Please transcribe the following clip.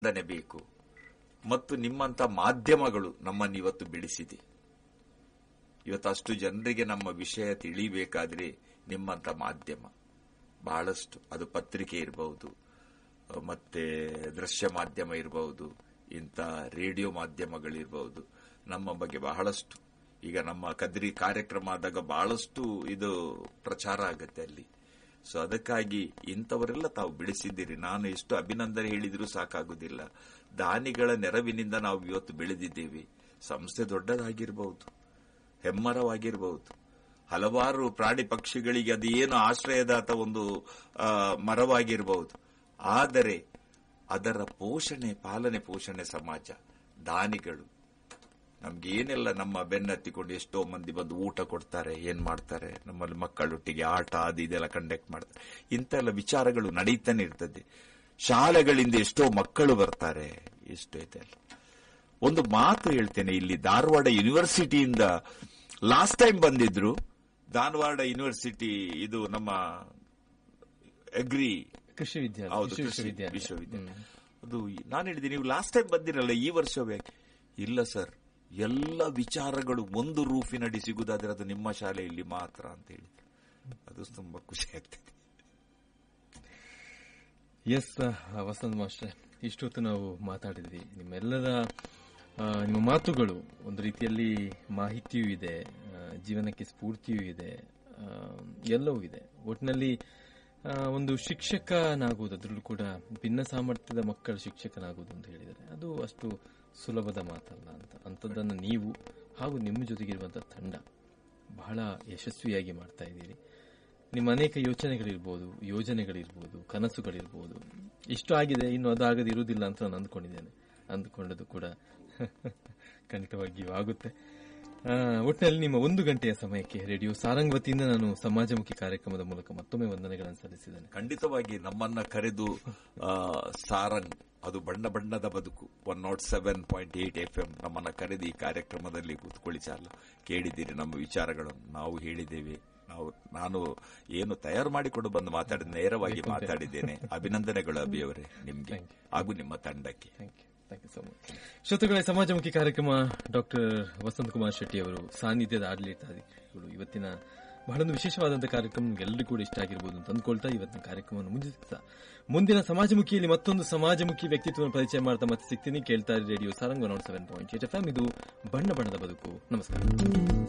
ಸ್ಪಂದನೆ ಬೇಕು ಮತ್ತು ನಿಮ್ಮಂತ ಮಾಧ್ಯಮಗಳು ನಮ್ಮನ್ನು ಇವತ್ತು ಬೆಳೆಸಿದೆ ಇವತ್ತು ಅಷ್ಟು ಜನರಿಗೆ ನಮ್ಮ ವಿಷಯ ತಿಳಿಬೇಕಾದ್ರೆ ನಿಮ್ಮಂತ ಮಾಧ್ಯಮ ಬಹಳಷ್ಟು ಅದು ಪತ್ರಿಕೆ ಇರಬಹುದು ಮತ್ತೆ ದೃಶ್ಯ ಮಾಧ್ಯಮ ಇರಬಹುದು ಇಂಥ ರೇಡಿಯೋ ಮಾಧ್ಯಮಗಳಿರಬಹುದು ನಮ್ಮ ಬಗ್ಗೆ ಬಹಳಷ್ಟು ಈಗ ನಮ್ಮ ಕದ್ರಿ ಕಾರ್ಯಕ್ರಮ ಆದಾಗ ಬಹಳಷ್ಟು ಇದು ಪ್ರಚಾರ ಆಗತ್ತೆ ಅಲ್ಲಿ ಸೊ ಅದಕ್ಕಾಗಿ ಇಂಥವರೆಲ್ಲ ತಾವು ಬೆಳೆಸಿದ್ದೀರಿ ನಾನು ಎಷ್ಟು ಅಭಿನಂದನೆ ಹೇಳಿದರೂ ಸಾಕಾಗುವುದಿಲ್ಲ ದಾನಿಗಳ ನೆರವಿನಿಂದ ನಾವು ಇವತ್ತು ಬೆಳೆದಿದ್ದೇವೆ ಸಂಸ್ಥೆ ದೊಡ್ಡದಾಗಿರಬಹುದು ಹೆಮ್ಮರವಾಗಿರಬಹುದು ಹಲವಾರು ಪ್ರಾಣಿ ಪಕ್ಷಿಗಳಿಗೆ ಅದು ಏನು ಆಶ್ರಯದಾತ ಒಂದು ಆ, ಮರವಾಗಿರಬಹುದು ಆದರೆ ಅದರ ಪೋಷಣೆ ಪಾಲನೆ ಪೋಷಣೆ ಸಮಾಜ ದಾನಿಗಳು ನಮ್ಗೆ ಏನೆಲ್ಲ ನಮ್ಮ ಬೆನ್ನತ್ತಿಕೊಂಡು ಎಷ್ಟೋ ಮಂದಿ ಬಂದು ಊಟ ಕೊಡ್ತಾರೆ ಏನ್ ಮಾಡ್ತಾರೆ ನಮ್ಮಲ್ಲಿ ಮಕ್ಕಳೊಟ್ಟಿಗೆ ಆಟ ಅದು ಇದೆಲ್ಲ ಕಂಡಕ್ಟ್ ಮಾಡ್ತಾರೆ ಇಂತೆಲ್ಲ ವಿಚಾರಗಳು ನಡೀತಾನೆ ಇರ್ತದೆ ಶಾಲೆಗಳಿಂದ ಎಷ್ಟೋ ಮಕ್ಕಳು ಬರ್ತಾರೆ ಎಷ್ಟೋ ಇದೆಲ್ಲ ಒಂದು ಮಾತು ಹೇಳ್ತೇನೆ ಇಲ್ಲಿ ಧಾರವಾಡ ಯೂನಿವರ್ಸಿಟಿಯಿಂದ ಲಾಸ್ಟ್ ಟೈಮ್ ಬಂದಿದ್ರು ಧಾರವಾಡ ಯೂನಿವರ್ಸಿಟಿ ಇದು ನಮ್ಮ ಅಗ್ರಿ ಕೃಷಿ ವಿದ್ಯಾಲಯ ಹೌದು ಕೃಷಿ ಕೃಷಿ ವಿಶ್ವವಿದ್ಯಾಲಯ ವಿಶ್ವವಿದ್ಯಾಲಯ ಅದು ನಾನು ಹೇಳಿದೆ ನೀವು ಲಾಸ್ಟ್ ಟೈಮ್ ಬಂದಿರಲ್ಲ ಈ ವರ್ಷವೇ ಇಲ್ಲ ಸರ್ ಎಲ್ಲ ವಿಚಾರಗಳು ಒಂದು ರೂಫಿನಡಿ ಸಿಗುದಾದ್ರೆ ಅದು ನಿಮ್ಮ ಶಾಲೆಯಲ್ಲಿ ಮಾತ್ರ ಅಂತ ಹೇಳಿದ್ರು ಅದು ತುಂಬಾ ಖುಷಿ ಆಗ್ತದೆ ಎಸ್ ವಸಂತ್ ಮಾಸ್ಟರ್ ಇಷ್ಟೊತ್ತು ನಾವು ಮಾತಾಡಿದ್ವಿ ನಿಮ್ಮೆಲ್ಲರ ಆ, ನಿಮ್ಮ ಮಾತುಗಳು ಒಂದು ರೀತಿಯಲ್ಲಿ ಮಾಹಿತಿಯೂ ಇದೆ ಆ, ಜೀವನಕ್ಕೆ ಸ್ಫೂರ್ತಿಯೂ ಇದೆ ಆ, ಎಲ್ಲವೂ ಇದೆ ಒಟ್ಟಿನಲ್ಲಿ ಆ, ಒಂದು ಶಿಕ್ಷಕನಾಗುವುದು ಅದರಲ್ಲೂ ಕೂಡ ಭಿನ್ನ ಸಾಮರ್ಥ್ಯದ ಮಕ್ಕಳ ಶಿಕ್ಷಕನಾಗುವುದು ಅಂತ ಹೇಳಿದರೆ ಅದು ಅಷ್ಟು ಸುಲಭದ ಮಾತಲ್ಲ ಅಂತ ಅಂಥದ್ದನ್ನು ನೀವು ಹಾಗೂ ನಿಮ್ಮ ಜೊತೆಗಿರುವಂತಹ ತಂಡ ಬಹಳ ಯಶಸ್ವಿಯಾಗಿ ಮಾಡ್ತಾ ಇದ್ದೀರಿ ನಿಮ್ಮ ಅನೇಕ ಯೋಚನೆಗಳಿರ್ಬೋದು ಯೋಜನೆಗಳಿರ್ಬೋದು ಕನಸುಗಳಿರ್ಬೋದು ಇಷ್ಟು ಆಗಿದೆ ಇನ್ನು ಅದು ಆಗದೆ ಇರುವುದಿಲ್ಲ ಅಂತ ನಾನು ಅಂದ್ಕೊಂಡಿದ್ದೇನೆ ಅಂದ್ಕೊಂಡದ್ದು ಕೂಡ ಖಂಡಿತವಾಗಿಯೂ ಆಗುತ್ತೆ ಆ, ಒಟ್ಟಿನಲ್ಲಿ ನಿಮ್ಮ ಒಂದು ಗಂಟೆಯ ಸಮಯಕ್ಕೆ ರೇಡಿಯೋ ಸಾರಂಗ್ ವತಿಯಿಂದ ನಾನು ಸಮಾಜಮುಖಿ ಕಾರ್ಯಕ್ರಮದ ಮೂಲಕ ಮತ್ತೊಮ್ಮೆ ವಂದನೆಗಳನ್ನು ಸಲ್ಲಿಸಿದ್ದೇನೆ ಖಂಡಿತವಾಗಿ ನಮ್ಮನ್ನ ಕರೆದು ಆ, ಸಾರಂಗ್ ಅದು ಬಣ್ಣ ಬಣ್ಣದ ಬದುಕು one nought seven point eight F M ನಮ್ಮನ್ನ ಕರೆದು ಈ ಕಾರ್ಯಕ್ರಮದಲ್ಲಿ ಕೂತ್ಕೊಳ್ಳಿ ಚಾಲ ಕೇಳಿದ್ದೀರಿ ನಮ್ಮ ವಿಚಾರಗಳನ್ನು ನಾವು ಹೇಳಿದ್ದೇವೆ ನಾವು ನಾನು ಏನು ತಯಾರು ಮಾಡಿಕೊಂಡು ಬಂದು ಮಾತಾಡಿದ ನೇರವಾಗಿ ಮಾತಾಡಿದ್ದೇನೆ ಅಭಿನಂದನೆಗಳು ಅಭಿಯವರೇ ನಿಮ್ಗೆ Thank ಹಾಗೂ ನಿಮ್ಮ ತಂಡಕ್ಕೆ thank you thank you so much ಶ್ರೋತೃಗಳೇ ಸಮಾಜಮುಖಿ ಕಾರ್ಯಕ್ರಮ ಡಾಕ್ಟರ್ ವಸಂತ್ ಕುಮಾರ್ ಶೆಟ್ಟಿ ಅವರು ಸಾನ್ನಿಧ್ಯದ ಆಡಳಿತಾಧಿಕಾರಿಗಳು ಇವತ್ತಿನ ಬಹಳೊಂದು ವಿಶೇಷವಾದಂತಹ ಕಾರ್ಯಕ್ರಮ ನಿಮ್ಗೆಲ್ಲರಿಗೂ ಕೂಡ ಇಷ್ಟ ಆಗಿರ್ಬೋದು ಅಂತ ಅಂದ್ಕೊಳ್ತಾ ಇವತ್ತಿನ ಕಾರ್ಯಕ್ರಮವನ್ನು ಮುಂದಿಸ್ತಾ ಮುಂದಿನ ಸಮಾಜಮುಖಿಯಲ್ಲಿ ಮತ್ತೊಂದು ಸಮಾಜಮುಖಿ ವ್ಯಕ್ತಿತ್ವವನ್ನು ಪರಿಚಯ ಮಾಡ್ತಾ ಮತ್ತೆ ಸಿಗ್ತೀನಿ ಕೇಳ್ತಾ radio Sarang one seven point eight F M ಇದು ಬಣ್ಣ ಬಣ್ಣದ ಬದುಕು ನಮಸ್ಕಾರ